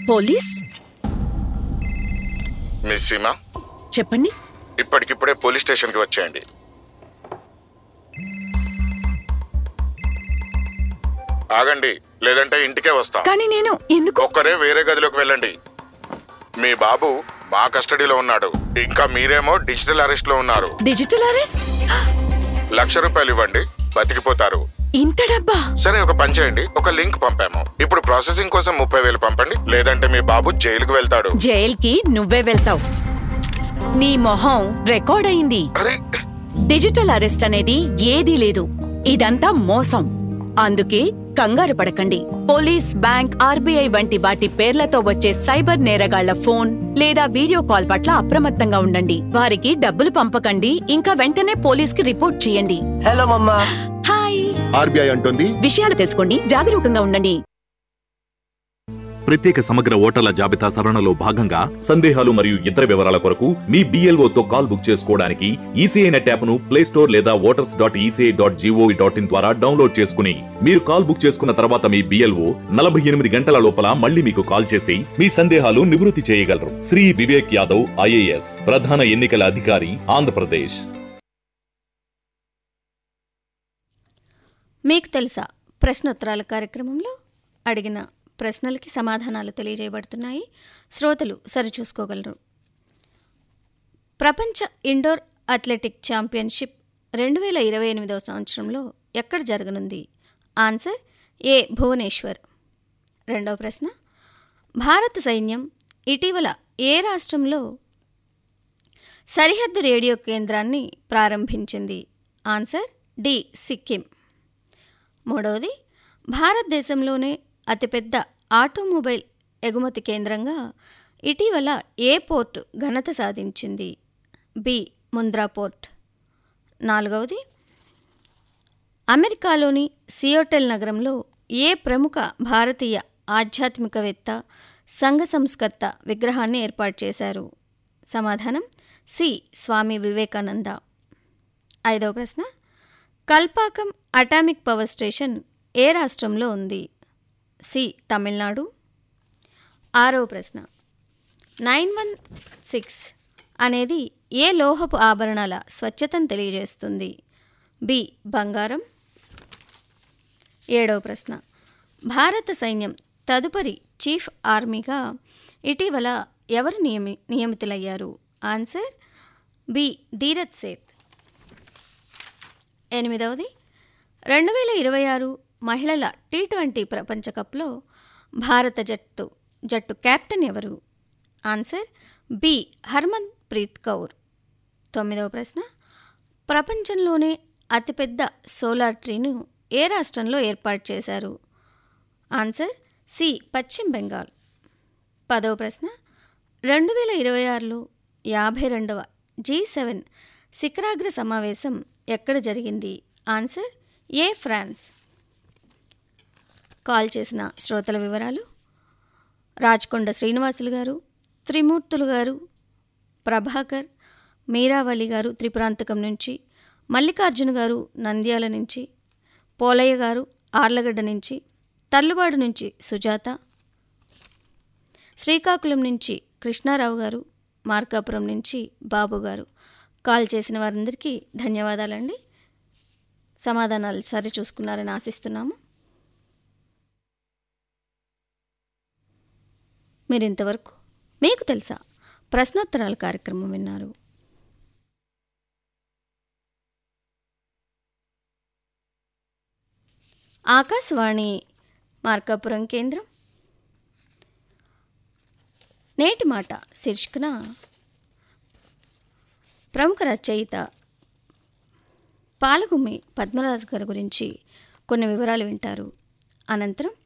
police miss Seema చెప్పండి ఇప్పటికిప్పుడే police స్టేషన్కి వచ్చేయండి ఆగండి లేదంటే ఇంటికే వస్తాం కానీ నేను ఎందుకు ఒక్కరే వేరే గదిలోకి వెళ్ళండి మీ బాబు మా కస్టడీలో ఉన్నాడు ఇంకా మీరేమో డిజిటల్ అరెస్ట్ లో ఉన్నారు డిజిటల్ అరెస్ట్ లక్ష రూపాయలు ఇవ్వండి బతికిపోతారు ఇంత డబ్బా సరే ఒక పని చేయండి ఒక లింక్ పంపాము ఇప్పుడు ప్రాసెసింగ్ కోసం ముప్పై వేలు పంపండి లేదంటే మీ బాబు జైలుకు వెళ్తాడు జైల్కి నువ్వే వెళ్తావు నీ మొహం రికార్డ్ అయింది అరే డిజిటల్ అరెస్ట్ అనేది ఏదీ లేదు ఇదంతా మోసం అందుకే కంగారు పడకండి పోలీస్ బ్యాంక్ ఆర్బీఐ వంటి వాటి పేర్లతో వచ్చే సైబర్ నేరగాళ్ల ఫోన్ లేదా వీడియో కాల్ పట్ల అప్రమత్తంగా ఉండండి వారికి డబ్బులు పంపకండి ఇంకా వెంటనే పోలీస్కి రిపోర్ట్ చేయండి హలో మమ్మా హాయ్ ఆర్బీఐ అంటుంది విషయాలు తెలుసుకోండి జాగరూకంగా ఉండండి ప్రత్యేక సమగ్ర ఓటర్ల జాబితా సవరణలో భాగంగా సందేహాలు మరియు ఇతర వివరాల కొరకు మీ BLO తో కాల్ బుక్ చేసుకోవడానికి ఈసీఐ నెట్ యాప్ను ప్లే స్టోర్ లేదా voters dot ECI dot GOV dot in ద్వారా డౌన్లోడ్ చేసుకుని మీరు కాల్ బుక్ చేసుకున్న తర్వాత మీ బిఎల్ఓ నలభై ఎనిమిది గంటల లోపల మళ్ళీ మీకు కాల్ చేసి మీ సందేహాలు నివృత్తి చేయగలరు శ్రీ వివేక్ యాదవ్ ఐఏఎస్ ప్రధాన ఎన్నికల అధికారి ఆంధ్రప్రదేశ్ మీకు తెలుసా ప్రశ్నోత్తరాల కార్యక్రమంలో అడిగిన ప్రశ్నలకి సమాధానాలు తెలియజేయబడుతున్నాయి శ్రోతలు సరిచూసుకోగలరు ప్రపంచ ఇండోర్ అథ్లెటిక్ ఛాంపియన్షిప్ రెండు వేల ఇరవై ఎనిమిదవ సంవత్సరంలో ఎక్కడ జరగనుంది ఆన్సర్ ఏ భువనేశ్వర్ రెండవ ప్రశ్న భారత సైన్యం ఇటీవల ఏ రాష్ట్రంలో సరిహద్దు రేడియో కేంద్రాన్ని ప్రారంభించింది ఆన్సర్ డి సిక్కిం మూడవది భారతదేశంలోనే అతిపెద్ద ఆటోమొబైల్ ఎగుమతి కేంద్రంగా ఇటీవల ఏ పోర్ట్ ఘనత సాధించింది బి ముంద్రా పోర్ట్ నాలుగవది అమెరికాలోని సియోటెల్ నగరంలో ఏ ప్రముఖ భారతీయ ఆధ్యాత్మికవేత్త సంఘ సంస్కర్త విగ్రహాన్ని ఏర్పాటు చేశారు సమాధానం సి స్వామి వివేకానంద ఐదవ ప్రశ్న కల్పాకం అటామిక్ పవర్ స్టేషన్ ఏ రాష్ట్రంలో ఉంది సి తమిళనాడు ఆరవ ప్రశ్న నైన్ వన్ సిక్స్ అనేది ఏ లోహపు ఆభరణాల స్వచ్ఛతను తెలియజేస్తుంది బి బంగారం ఏడవ ప్రశ్న భారత సైన్యం తదుపరి చీఫ్ ఆర్మీగా ఇటీవల ఎవరు నియమి నియమితులయ్యారు ఆన్సర్ బి ధీరత్ సేత్ ఎనిమిదవది రెండు వేల ఇరవై ఆరు మహిళల టీ ట్వంటీ ప్రపంచ కప్లో భారత జట్టు జట్టు కెప్టెన్ ఎవరు answer B Harmanpreet Kaur తొమ్మిదవ ప్రశ్న ప్రపంచంలోనే అతిపెద్ద సోలార్ ట్రీను ఏ రాష్ట్రంలో ఏర్పాటు చేశారు ఆన్సర్ సి పశ్చిమ బెంగాల్ పదవ ప్రశ్న రెండు వేల ఇరవై ఆరులో యాభై రెండవ జీ సెవెన్ శిఖరాగ్ర సమావేశం ఎక్కడ జరిగింది ఆన్సర్ ఏ ఫ్రాన్స్ కాల్ చేసిన శ్రోతల వివరాలు రాచకొండ శ్రీనివాసులు గారు త్రిమూర్తులు గారు ప్రభాకర్ మీరావళి గారు త్రిపురాంతకం నుంచి మల్లికార్జున గారు నంద్యాల నుంచి పోలయ్య గారు ఆర్లగడ్డ నుంచి తర్లుబాడు నుంచి సుజాత శ్రీకాకుళం నుంచి కృష్ణారావు గారు మార్కాపురం నుంచి బాబు గారు కాల్ చేసిన వారందరికీ ధన్యవాదాలండి సమాధానాలు సరి చూసుకున్నారని ఆశిస్తున్నాము మీరు ఇంతవరకు మీకు తెలుసా ప్రశ్నోత్తరాల కార్యక్రమం విన్నారు ఆకాశవాణి మార్కాపురం కేంద్రం నేటి మాట శీర్షికన ప్రముఖ రచయిత పాలగుమ్మి పద్మరాజు గారి గురించి కొన్ని వివరాలు వింటారు అనంతరం